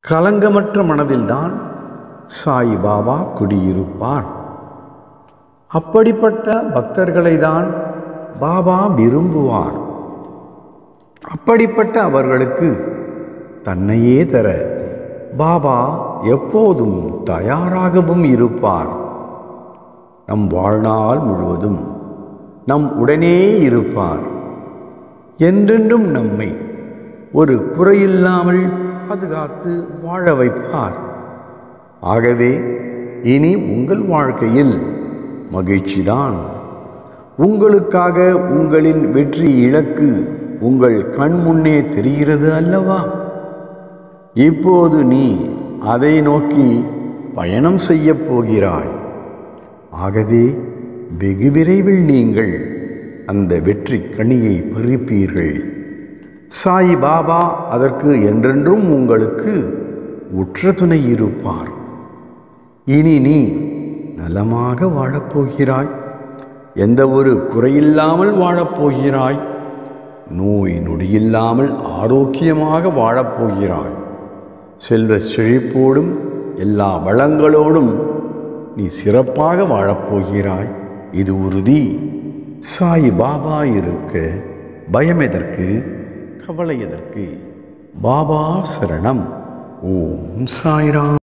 கலங்கமற்ற மனதில்தான் சாய் பாபா குடியிருப்பார் அப்படிப்பட்ட பக்தர்களை தான் பாபா விரும்புவார் அப்படிப்பட்ட அவர்களுக்கு தன்னையே தர பாபா எப்போதும் தயாராகவும் இருப்பார் நம் வாழ்நாள் முழுவதும் நம் உடனே இருப்பார் என்றென்றும் நம்மை ஒரு குறையில்லாமல் பாதுகாத்து வாழ வைப்பார் ஆகவே இனி உங்கள் வாழ்க்கையில் மகிழ்ச்சிதான் உங்களுக்காக உங்களின் வெற்றி இலக்கு உங்கள் கண் முன்னே தெரிகிறது அல்லவா இப்போது நீ அதை நோக்கி பயணம் செய்யப் போகிறாய் ஆகவே வெகு விரைவில் நீங்கள் அந்த வெற்றி கனியை பறிப்பீர்கள் சாய் பாபா அதற்கு என்றென்றும் உங்களுக்கு உற்ற துணை இருப்பார் இனி நீ நலமாக வாழப்போகிறாய் எந்த ஒரு குறையில்லாமல் வாழப்போகிறாய் நோய் நொடியில்லாமல் ஆரோக்கியமாக வாழப்போகிறாய் செல்வ செழிப்போடும் எல்லா வளங்களோடும் நீ சிறப்பாக வாழப்போகிறாய் இது உறுதி சாய் பாபா இருக்க பயம் எதற்கு கவலை எதற்கு பாபா சரணம் ஓம் சாய்ராம்